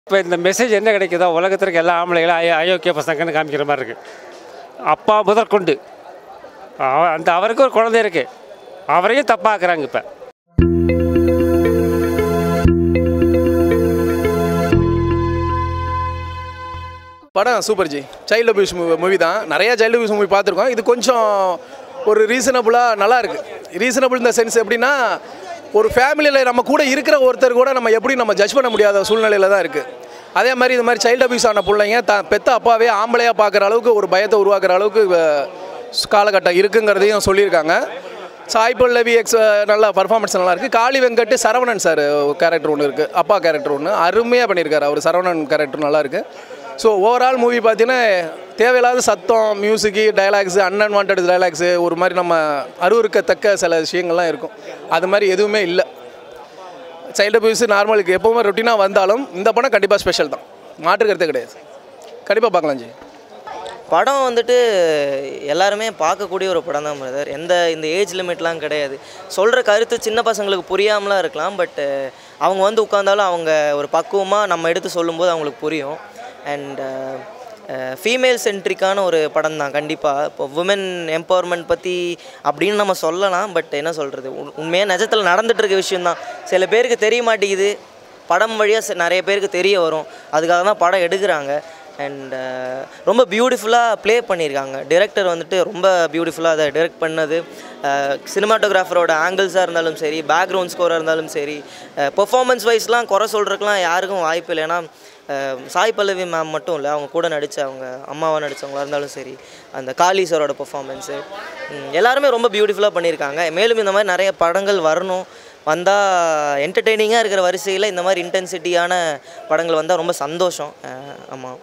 இப்போ இந்த மெசேஜ் என்ன கிடைக்குதோ உலகத்திற்கு எல்லா ஆம்பளைகளும் அயோ அயோக்கிய பசங்கன்னு காமிக்கிற மாதிரி இருக்குது அப்பா முதற்கொண்டு அவ- அந்த அவருக்கு ஒரு குழந்தை இருக்குது அவரையும் தப்பாக்குறாங்க இப்போ படம் சூப்பர் ஜி சைல்டு அபியூஸ் மூவி தான் நிறைய சைல்டு அபியூஸ் மூவி பார்த்துருக்கோம் இது கொஞ்சம் ஒரு ரீசனபுளாக நல்லா இருக்கு ரீசனபிள் இந்த சென்ஸ் எப்படின்னா ஒரு ஃபேமிலியில் நம்ம கூட இருக்கிற ஒருத்தர் கூட நம்ம எப்படி நம்ம ஜட்ஜ் பண்ண முடியாத சூழ்நிலையில் தான் இருக்குது அதே மாதிரி இது மாதிரி சைல்டு அபியூஸ் ஆன பிள்ளைங்க த பெத்த அப்பாவே ஆம்பளையாக பார்க்குற அளவுக்கு ஒரு பயத்தை உருவாக்குற அளவுக்கு அஹ், காலகட்டம் இருக்குங்கிறதையும் சொல்லியிருக்காங்க சாய் பல்லவி எக்ஸ் நல்ல பர்ஃபார்மன்ஸ் நல்லா இருக்குது காளி வெங்கட் சரவணன் சார் கேரக்டர் ஒன்று இருக்குது அப்பா கேரக்டர் ஒன்று அருமையாக பண்ணியிருக்காரு அவர் சரவணன் கேரக்டர் நல்லா இருக்குது ஸோ ஓவரால் மூவி பார்த்தீங்கன்னா தேவையில்லாத சத்தம் மியூசிக்கு டைலாக்ஸு அன்அன்வான்ட் டைலாக்ஸு ஒரு மாதிரி நம்ம அருவருக்கத்தக்க சில விஷயங்கள்லாம் இருக்கும் அது மாதிரி எதுவுமே இல்லை சைல்டு அபியூஸ் நார்மலுக்கு எப்போவுமே ரொட்டீனாக வந்தாலும் இந்த படம் கண்டிப்பாக ஸ்பெஷல் தான் மாற்று கருத்தே கிடையாது கண்டிப்பாக பார்க்கலாம் ஜி படம் வந்துட்டு எல்லாருமே பார்க்கக்கூடிய ஒரு படம் தான் பிரதர் எந்த இந்த ஏஜ் லிமிட்லாம் கிடையாது சொல்கிற கருத்து சின்ன பசங்களுக்கு புரியாமலாம் இருக்கலாம் பட் அவங்க வந்து உட்காந்தாலும் அவங்க ஒரு பக்குவமாக நம்ம எடுத்து சொல்லும்போது அவங்களுக்கு புரியும் அண்ட் ஃபீமேல் சென்ட்ரிக்கான ஒரு படம் தான் கண்டிப்பாக இப்போ உமன் எம்பவர்மெண்ட் பற்றி அப்படின்னு நம்ம சொல்லலாம் பட் என்ன சொல்கிறது உண்மையாக நிஜத்தில் நடந்துட்டு இருக்க விஷயம்தான் சில பேருக்கு தெரிய மாட்டேங்குது படம் வழியாக நிறைய பேருக்கு தெரிய வரும் அதுக்காக தான் படம் எடுக்கிறாங்க அண்ட் ரொம்ப பியூட்டிஃபுல்லாக ப்ளே பண்ணியிருக்காங்க டிரெக்டர் வந்துட்டு ரொம்ப பியூட்டிஃபுல்லாக அதை டிரெக்ட் பண்ணது சினிமாட்டோகிராஃபரோட ஆங்கிள்ஸாக இருந்தாலும் சரி பேக்ரவுண்ட் ஸ்கோராக இருந்தாலும் சரி பெர்ஃபார்மன்ஸ் வைஸ்லாம் குறை சொல்கிறதுக்குலாம் யாருக்கும் வாய்ப்பு இல்லை ஏன்னா அஹ், சாய் பல்லவி மேம் மட்டும் இல்லை அவங்க கூட நடித்த அவங்க அம்மாவாக நடித்தவங்களா இருந்தாலும் சரி அந்த காளி சாரோட பெர்ஃபார்மன்ஸு எல்லாருமே ரொம்ப பியூட்டிஃபுல்லாக பண்ணியிருக்காங்க மேலும் இந்த மாதிரி நிறைய படங்கள் வரணும் வந்தால் என்டர்டெய்னிங்காக இருக்கிற வரிசையில் இந்த மாதிரி இன்டென்சிட்டியான படங்கள் வந்தால் ரொம்ப சந்தோஷம் ஆமாம்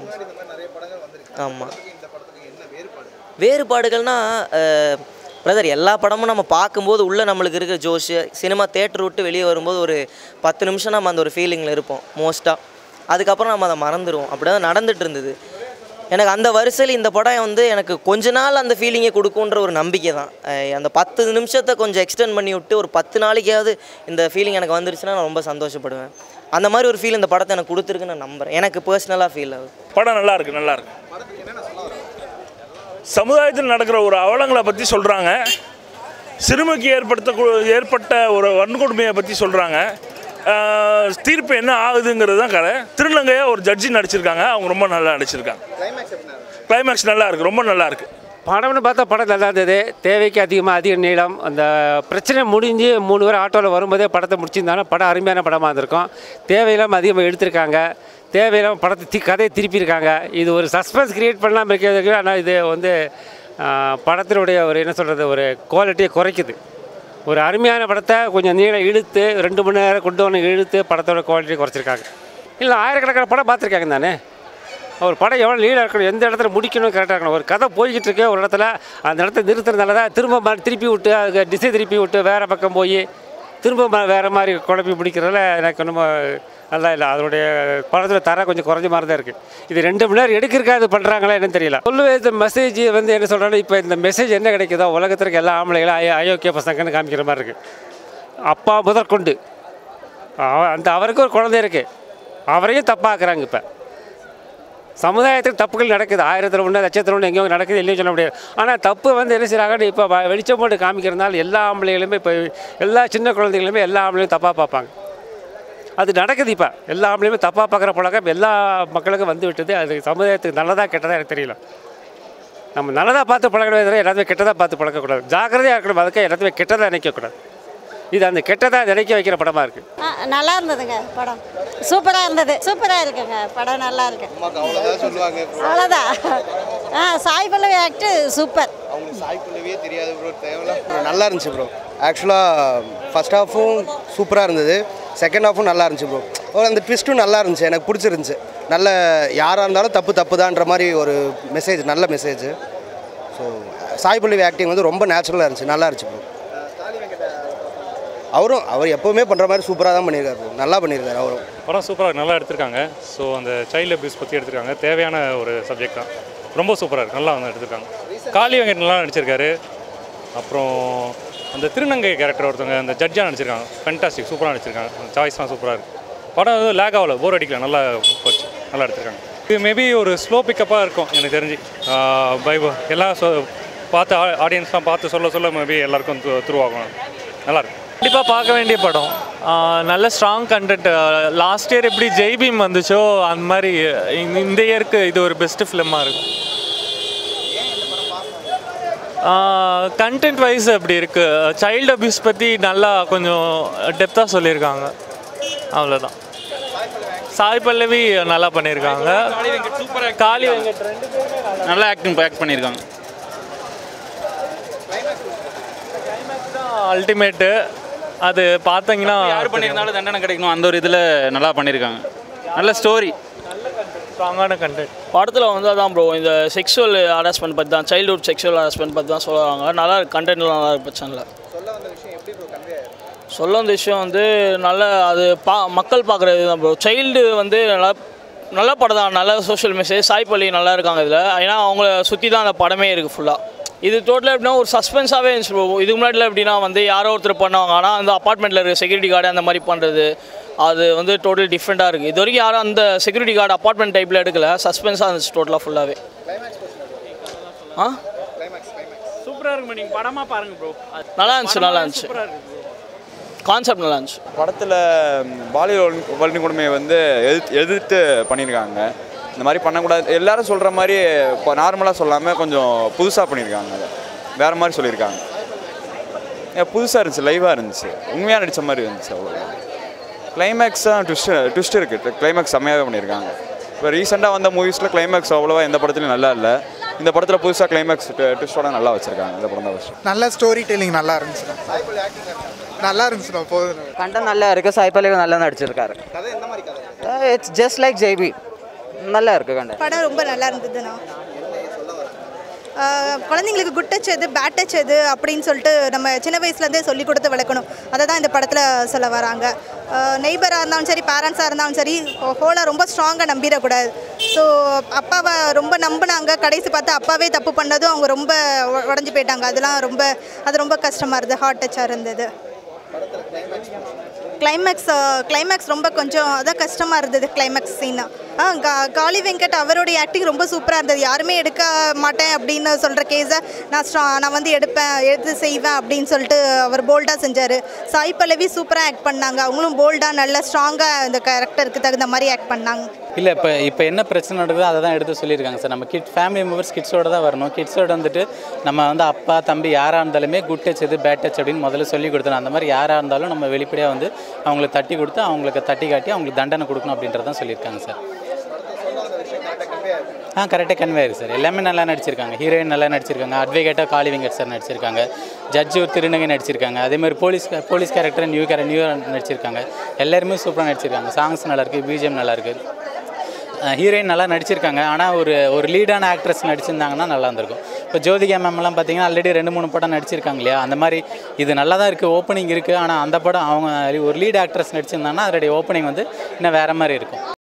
ஆமாம் வேறுபாடுகள்னா பிரதர் எல்லா படமும் நம்ம பார்க்கும்போது உள்ளே நம்மளுக்கு இருக்கிற ஜோஷ் சினிமா தேட்டர் விட்டு வெளியே வரும்போது ஒரு பத்து நிமிஷம் நம்ம அந்த ஒரு ஃபீலிங்கில் இருப்போம் மோஸ்ட்டாக அதுக்கப்புறம் நம்ம அதை மறந்துடுவோம் அப்படி தான் நடந்துட்டு இருந்தது எனக்கு அந்த வரிசையில் இந்த படம் வந்து எனக்கு கொஞ்ச நாள் அந்த ஃபீலிங்கை கொடுக்குன்ற ஒரு நம்பிக்கை தான் அஹ் அந்த பத்து நிமிஷத்தை கொஞ்சம் எக்ஸ்டெண்ட் பண்ணி விட்டு ஒரு பத்து நாளைக்காவது இந்த ஃபீலிங் எனக்கு வந்துருச்சுன்னா நான் ரொம்ப சந்தோஷப்படுவேன் அந்த மாதிரி ஒரு ஃபீல் இந்த படத்தை எனக்கு கொடுத்துருக்குன்னு நான் நம்புகிறேன் எனக்கு பர்சனலாக ஃபீல் ஆகுது படம் நல்லா இருக்கு நல்லா இருக்கு சமுதாயத்தில் நடக்கிற ஒரு அவலங்களை பற்றி சொல்கிறாங்க சிறுமிக்கு ஏற்படுத்த ஏற்பட்ட ஒரு வன்கொடுமையை பற்றி சொல்கிறாங்க தீர்ப்பு என்ன ஆகுதுங்கிறது தான் கதை திருநங்கையாக ஒரு ஜட்ஜி நடிச்சிருக்காங்க அவங்க ரொம்ப நல்லா நடிச்சிருக்காங்க கிளைமேக்ஸ் நல்லா இருக்கு ரொம்ப நல்லா இருக்கு படம்னு பார்த்தா படம் நல்லா இருந்தது தேவைக்கு அதிகமாக அதிக நீளம் அந்த பிரச்சனை முடிஞ்சு மூணு பேர் ஆட்டோவில் வரும்போதே படத்தை முடிச்சிருந்தாலும் படம் அருமையான படமாக இருந்திருக்கும் தேவையில்லாமல் அதிகமாக எடுத்திருக்காங்க தேவையில்லாமல் படத்தை தி கதையை திருப்பியிருக்காங்க இது ஒரு சஸ்பென்ஸ் கிரியேட் பண்ணாமல் இருக்கிறதுக்கு ஆனால் இது வந்து ஆஹ், படத்தினுடைய ஒரு என்ன சொல்கிறது ஒரு குவாலிட்டியை குறைக்குது ஒரு அருமையான படத்தை கொஞ்சம் நீளம் இழுத்து ரெண்டு மணி நேரம் கொண்டு வந்து இழுத்து படத்தோட குவாலிட்டியை குறைச்சிருக்காங்க இல்லை ஆயிரக்கணக்கான படம் பார்த்துருக்காங்க தானே ஒரு படம் எவ்வளோ லீடாக இருக்கணும் எந்த இடத்துல முடிக்கணும் கரெக்டாக இருக்கணும் ஒரு கதை போய்கிட்டு இருக்கு ஒரு இடத்துல அந்த இடத்த நிறுத்துறதுனால தான் திரும்ப மறு- திருப்பி விட்டு அதுக்கு திசை திருப்பி விட்டு வேறு பக்கம் போய் திரும்ப ம- வேறு மாதிரி குழப்பி முடிக்கிறதுல எனக்கு ரொம்ப நல்லா இல்லை அதனுடைய படத்தில் தர கொஞ்சம் குறைஞ்ச மாதிரி தான் இருக்குது இது ரெண்டு மணி நேரம் எடுக்கிறக்கா இது பண்ணுறாங்களா என்னன்னு தெரியல சொல்லுவே இந்த மெசேஜ் வந்து என்ன சொல்கிறாங்க இப்போ இந்த மெசேஜ் என்ன கிடைக்குதோ உலகத்திற்கு எல்லா ஆம்பளைகளும் அயோ அயோக்கிய பசங்கன்னு காமிக்கிற மாதிரி இருக்குது அப்பா முதற்கொண்டு அவ- அந்த அவருக்கு ஒரு குழந்தை இருக்குது அவரையும் தப்பாக்குறாங்க இப்போ சமுதாயத்துக்கு தப்புகள் நடக்குது ஆயிரத்தில் ஒன்று லட்சத்தில் ஒன்று எங்கேயோ நடக்குது இல்லையும் சொல்ல முடியாது ஆனால் தப்பு வந்து என்ன செய்கிறாங்க இப்போ வ- வெளிச்சம் போட்டு காமிக்கிறதுனால எல்லா ஆம்பளைகளுமே இப்போ எல்லா சின்ன குழந்தைகளுமே எல்லா ஆம்பளையும் தப்பாக பார்ப்பாங்க அது நடக்குது இப்போ எல்லா ஆம்பளையுமே தப்பாக பார்க்குற பழக்கம் இப்ப எல்லா மக்களுக்கும் வந்து விட்டது அது சமுதாயத்துக்கு நல்லதா கெட்டதா எனக்கு தெரியல நம்ம நல்லதாக பார்த்து பழகவே தவிர எல்லாத்தையுமே கெட்டதாக பார்த்து பழக்கக்கூடாது ஜாக்கிரதையாக இருக்கணும் அதுக்கு எல்லாத்தையுமே கெட்டதாக நினைக்கக்கூடாது இது அந்த கெட்டதாக நினைக்க வைக்கிற படமாக இருக்குது ஆ, நல்லா இருந்ததுங்க படம் சூப்பராக இருந்தது சூப்பராக இருக்குங்க படம் நல்லா இருக்கு அவ்வளோதான் ஆ சாய் பல்லவி ஆக்ட் சூப்பர் அவங்களுக்கு சாய் பல்லவியே தெரியாது ப்ரோ தேவையில்ல நல்லா இருந்துச்சு ப்ரோ ஆக்சுவலாக ஃபஸ்ட் ஹாஃபும் சூப்பராக இருந்தது செகண்ட் ஹாஃபும் நல்லா இருந்துச்சு ப்ரோ அந்த ட்விஸ்ட்டும் நல்லா இருந்துச்சு எனக்கு பிடிச்சிருந்துச்சு நல்ல யாராக இருந்தாலும் தப்பு தப்பு தான்ற மாதிரி ஒரு மெசேஜ் நல்ல message so Sai Pallavi acting வந்து ரொம்ப நேச்சுரலாக இருந்துச்சு நல்லா இருந்துச்சு ப்ரோ அவரும் அவர் எப்போவுமே பண்ணுற மாதிரி சூப்பராக தான் பண்ணியிருக்காரு bro. நல்லா பண்ணியிருக்காரு அவரும் படம் சூப்பராக நல்லா எடுத்திருக்காங்க ஸோ அந்த சைல்டு அபியூஸ் பற்றி எடுத்திருக்காங்க தேவையான ஒரு சப்ஜெக்ட் தான் ரொம்ப சூப்பராக இருக்கு நல்லா வந்து எடுத்திருக்காங்க காளி வெங்கட் நல்லா நடிச்சிருக்காரு அப்புறம் அந்த திருநங்கை கேரக்டர் ஒருத்தவங்க அந்த ஜட்ஜாக நடிச்சிருக்காங்க ஃபென்டாஸ்டிக் சூப்பராக நடிச்சிருக்காங்க அந்த சாய்ஸ்லாம் சூப்பராக இருக்குது படம் எதுவும் லேக் ஆகல போர் அடிக்கல நல்லா போச்சு நல்லா எடுத்திருக்காங்க இது மேபி ஒரு ஸ்லோ பிக்கப்பாக இருக்கும் எனக்கு தெரிஞ்சு பை எல்லாம் சொ பார்த்து ஆடியன்ஸ்லாம் பார்த்து சொல்ல சொல்ல மேபி எல்லாருக்கும் துருவாகும் நல்லா இருக்கும் கண்டிப்பாக பார்க்க வேண்டிய படம் ஆஹ் நல்ல ஸ்ட்ராங் கண்டென்ட் லாஸ்ட் இயர் எப்படி ஜெய் பீம் வந்துச்சோ அந்த மாதிரி இந்த- இந்த இயருக்கு இது ஒரு பெஸ்ட் ஃபிலிமாக இருக்கும் கண்டென்ட் வைஸ் அப்படி இருக்கு சைல்டு அபியூஸ் பற்றி நல்லா கொஞ்சம் டெப்த்தாக சொல்லியிருக்காங்க அவ்வளோதான் சாய் பல்லவி நல்லா பண்ணியிருக்காங்க காளி வெங்கட் ரெண்டு நல்லா ஆக்டிங் ஆக்ட் பண்ணியிருக்காங்க அல்டிமேட்டு அது பார்த்தீங்கன்னா யார் பண்ணியிருந்தாலும் தண்டனை கிடைக்கணும் அந்த ஒரு இதில் நல்லா பண்ணியிருக்காங்க நல்ல ஸ்டோரி ஸ்ட்ராங்கான கண்டென்ட் படத்தில் வந்து அதான் ப்ரோ இந்த செக்ஷுவல் ஹராஸ்மெண்ட் பற்றி தான் சைல்டுஹுட் செக்ஷுவல் ஹராஸ்மெண்ட் பற்றி தான் சொல்லுவாங்க நல்லா இருக்கு கண்டென்ட்லாம் நல்லா இருக்கு பிரச்சனை சொல்ல வந்த விஷயம் வந்து நல்ல அது பா மக்கள் பார்க்குறது தான் ப்ரோ சைல்டு வந்து நல்லா நல்ல படம் தான் நல்ல சோஷியல் மெசேஜ் சாய்பள்ளி நல்லா இருக்காங்க இதில் ஏன்னா அவங்கள சுற்றி தான் அந்த படமே இருக்குது ஃபுல்லாக இது டோட்டலாக எப்படின்னா ஒரு சஸ்பென்ஸாகவே இருந்துச்சு bro. இதுக்கு முன்னாடிலாம் எப்படின்னா வந்து யாரோ ஒருத்தர் பண்ணுவாங்க ஆனால் அந்த அப்பார்ட்மெண்ட்டில் இருக்க செக்யூரிட்டி கார்டு அந்த மாதிரி பண்ணுறது அது வந்து டோட்டல் டிஃப்ரெண்ட்டாக இருக்குது இது வரைக்கும் யாரும் அந்த செக்யூரிட்டி கார்டு அப்பார்ட்மெண்ட் டைப்பில் எடுக்கல சஸ்பென்ஸாக இருந்துச்சு டோட்டலாக ஃபுல்லாகவே ஆ சூப்பராக இருக்கும் நீங்கள் படமாக பாருங்க ப்ரோ நல்லா இருந்துச்சு நல்லா இருந்துச்சு கான்செப்ட் நல்லா இருந்துச்சு படத்தில் பாலியல் வல்லுநர் கொடுமையை வந்து எதிர்த்து எதிர்த்து பண்ணியிருக்காங்க இந்த மாதிரி பண்ணக்கூடாது எல்லாரும் சொல்கிற மாதிரி இப்போ நார்மலாக சொல்லாமல் கொஞ்சம் புதுசாக பண்ணியிருக்காங்க அதை வேறு மாதிரி சொல்லியிருக்காங்க புதுசாக இருந்துச்சு லைவாக இருந்துச்சு உண்மையாக நடித்த மாதிரி இருந்துச்சு அவ்வளோ கிளைமேக்ஸ் தான் ட்விஸ்ட் ட்விஸ்ட் இருக்குது கிளைமேக்ஸ் செம்மையாகவே பண்ணியிருக்காங்க இப்போ ரீசெண்டாக வந்த மூவிஸில் கிளைமேக்ஸ் அவ்வளோவா எந்த படத்துலையும் நல்லா இல்லை இந்த படத்தில் புதுசாக கிளைமேக்ஸ் ட்விஸ்டோட நல்லா வச்சுருக்காங்க இந்த படம் தான் ஃபஸ்ட்டு நல்ல ஸ்டோரி டெல்லிங் நல்லா இருந்துச்சுண்ணா நல்லா இருந்துச்சுண்ணா போதும் கண்டம் நல்லா இருக்கு சாய்பல்லவி நல்லா நடிச்சிருக்காரு இட்ஸ் ஜஸ்ட் லைக் ஜெய்பி நல்லா இருக்கு கண்டம் படம் ரொம்ப நல்லா இருந்ததுண்ணா ஆஹ் குழந்தைங்களுக்கு குட் டச் எது பேட் டச் எது அப்படின்னு சொல்லிட்டு நம்ம சின்ன வயசுலேருந்தே சொல்லி கொடுத்து வளர்க்கணும் அதை தான் இந்த படத்தில் சொல்ல வராங்க நெய்பராக இருந்தாலும் சரி பேரண்ட்ஸாக இருந்தாலும் சரி ஹோலை ரொம்ப ஸ்ட்ராங்காக நம்பிடக்கூடாது ஸோ அப்பாவை ரொம்ப நம்பினாங்க கடைசி பார்த்து அப்பாவே தப்பு பண்ணதும் அவங்க ரொம்ப உ- உடஞ்சு போயிட்டாங்க அதெல்லாம் ரொம்ப அது ரொம்ப கஷ்டமாக இருந்தது ஹார்ட் டச்சாக இருந்தது கிளைமேக்ஸ் கிளைமேக்ஸ் ரொம்ப கொஞ்சம் அதான் கஷ்டமாக இருந்தது கிளைமேக்ஸ் சீனா ஆ கா காளி வெங்கட் அவருடைய ஆக்டிங் ரொம்ப சூப்பராக இருந்தது யாருமே எடுக்க மாட்டேன் அப்படின்னு சொல்கிற கேஸை நான் ஸ்ட்ரா நான் வந்து எடுப்பேன் எடுத்து செய்வேன் அப்படின்னு சொல்லிட்டு அவர் போல்டாக செஞ்சார் சாய் பல்லவி சூப்பராக ஆக்ட் பண்ணாங்க அவங்களும் போல்டாக நல்ல ஸ்ட்ராங்காக இந்த கேரக்டருக்கு தகுந்த மாதிரி ஆக்ட் பண்ணாங்க இல்லை இப்போ இப்போ என்ன பிரச்சனை நடக்குதோ அதை தான் எடுத்து சொல்லியிருக்காங்க சார் நம்ம கிட் ஃபேமிலி மெம்பர்ஸ் கிட்ஸோட தான் வரணும் கிட்ஸோட வந்துட்டு நம்ம வந்து அப்பா தம்பி யாராக இருந்தாலுமே குட் டச் எது பேட் டச் அப்படின்னு முதல்ல சொல்லி கொடுத்தணும் அந்த மாதிரி யாராக இருந்தாலும் நம்ம வெளிப்படையாக வந்து அவங்களுக்கு தட்டி கொடுத்து அவங்களுக்கு தட்டி காட்டி அவங்களுக்கு தண்டனை கொடுக்கணும் அப்படின்றதான் சொல்லியிருக்காங்க சார் ஆ கரெக்டாக கன்வே ஆயிருக்கு சார் எல்லாமே நல்லா நடிச்சிருக்காங்க ஹீரோயின் நல்லா நடிச்சிருக்காங்க அட்வொகேட்டாக காளி வெங்கட் சார் நடிச்சிருக்காங்க ஜட்ஜு ஒரு திருநங்கை நடிச்சிருக்காங்க அதே மாதிரி police police character new character new நடிச்சிருக்காங்க எல்லாருமே சூப்பராக நடிச்சிருக்காங்க சாங்ஸ் நல்லா இருக்கு பிஜிஎம் நல்லா இருக்கு ஹீரோயின் நல்லா நடிச்சிருக்காங்க ஆனால் ஒரு ஒரு லீடான ஆக்ட்ரஸ் நடிச்சிருந்தாங்கன்னா நல்லா இருந்திருக்கும் இப்போ ஜோதிகா மேம்லாம் பார்த்தீங்கன்னா ஆல்ரெடி ரெண்டு மூணு படம் நடிச்சிருக்காங்க இல்லையா அந்த மாதிரி இது நல்லா தான் இருக்குது ஓப்பனிங் இருக்குது ஆனால் அந்த படம் அவங்க ஒரு லீட் ஆக்ட்ரஸ் நடிச்சிருந்தாங்கன்னா அதோடைய ஓப்பனிங் வந்து இன்னும் வேறு மாதிரி இருக்கும்